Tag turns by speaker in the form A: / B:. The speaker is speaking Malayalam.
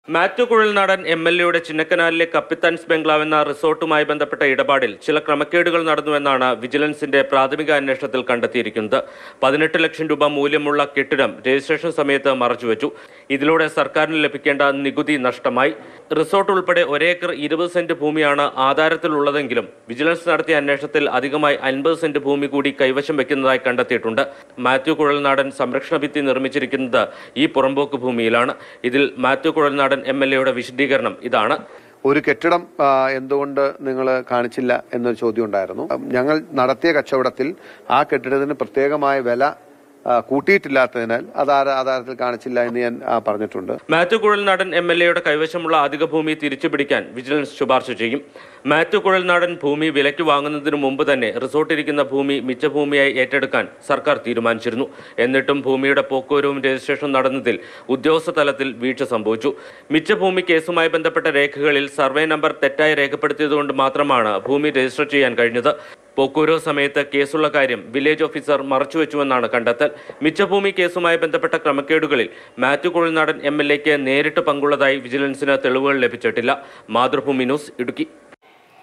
A: മാത്യു കുഴൽനാടൻ എം എൽ എയുടെ ചിന്നക്കനാലിലെ കപ്പിത്താൻസ് ബംഗ്ലാവ് എന്ന റിസോർട്ടുമായി ബന്ധപ്പെട്ട ഇടപാടിൽ ചില ക്രമക്കേടുകൾ നടന്നുവെന്നാണ് വിജിലൻസിന്റെ പ്രാഥമിക അന്വേഷണത്തിൽ കണ്ടെത്തിയിരിക്കുന്നത് പതിനെട്ട് ലക്ഷം രൂപ മൂല്യമുള്ള കെട്ടിടം രജിസ്ട്രേഷൻ സമയത്ത് മറച്ചുവെച്ചു ഇതിലൂടെ സർക്കാരിന് ലഭിക്കേണ്ട നികുതി നഷ്ടമായി റിസോർട്ട് ഉൾപ്പെടെ ഒരേക്കർ ഇരുപത് സെന്റ് ഭൂമിയാണ് ആധാരത്തിലുള്ളതെങ്കിലും വിജിലൻസ് നടത്തിയ അന്വേഷണത്തിൽ അധികമായി അൻപത് സെന്റ് ഭൂമി കൂടി കൈവശം വെക്കുന്നതായി കണ്ടെത്തിയിട്ടുണ്ട് മാത്യു കുഴൽനാടൻ സംരക്ഷണ ഭിത്തി നിർമ്മിച്ചിരിക്കുന്നത് ഈ പുറമ്പോക്ക് ഭൂമിയിലാണ് ഇതിൽ മാത്യു കുഴൽനാടൻ എം എൽ എയുടെ വിശദീകരണം ഇതാണ്
B: ഒരു കെട്ടിടം ആ, എന്തുകൊണ്ട് നിങ്ങൾ കാണിച്ചില്ല എന്നൊരു ചോദ്യം ഉണ്ടായിരുന്നു ഞങ്ങൾ നടത്തിയ കച്ചവടത്തിൽ ആ കെട്ടിടത്തിന് പ്രത്യേകമായ വില ആ, കൂട്ടിയിട്ടില്ലാത്തതിനാൽ അത് ആധാ- ആധാരത്തിൽ കാണിച്ചില്ല എന്ന് ഞാൻ ആ, പറഞ്ഞിട്ടുണ്ട്
A: മാത്യു കുഴൽനാടൻ എം എൽ എയുടെ കൈവശമുള്ള അധിക ഭൂമി തിരിച്ചുപിടിക്കാൻ വിജിലൻസ് ശുപാർശ ചെയ്യും മാത്യു കുഴൽനാടൻ ഭൂമി വിലയ്ക്ക് വാങ്ങുന്നതിന് മുമ്പ് തന്നെ റിസോർട്ടിരിക്കുന്ന ഭൂമി മിച്ച ഭൂമിയായി ഏറ്റെടുക്കാൻ സർക്കാർ തീരുമാനിച്ചിരുന്നു എന്നിട്ടും ഭൂമിയുടെ പോക്കുവരവും രജിസ്ട്രേഷനും നടന്നതിൽ ഉദ്യോഗസ്ഥ തലത്തിൽ വീഴ്ച സംഭവിച്ചു മിച്ച ഭൂമി കേസുമായി ബന്ധപ്പെട്ട രേഖകളിൽ സർവേ നമ്പർ തെറ്റായി രേഖപ്പെടുത്തിയതുകൊണ്ട് മാത്രമാണ് ഭൂമി രജിസ്റ്റർ ചെയ്യാൻ കഴിഞ്ഞത് പോക്കൂരോ സമയത്ത് കേസുള്ള കാര്യം വില്ലേജ് ഓഫീസർ മറച്ചുവെച്ചുവെന്നാണ് കണ്ടെത്തൽ മിച്ചഭൂമി കേസുമായി ബന്ധപ്പെട്ട ക്രമക്കേടുകളിൽ മാത്യു കുഴൽനാടൻ എം എൽ എക്ക് നേരിട്ട് പങ്കുള്ളതായി വിജിലൻസിന് തെളിവുകൾ ലഭിച്ചിട്ടില്ല മാതൃഭൂമി ന്യൂസ് ഇടുക്കി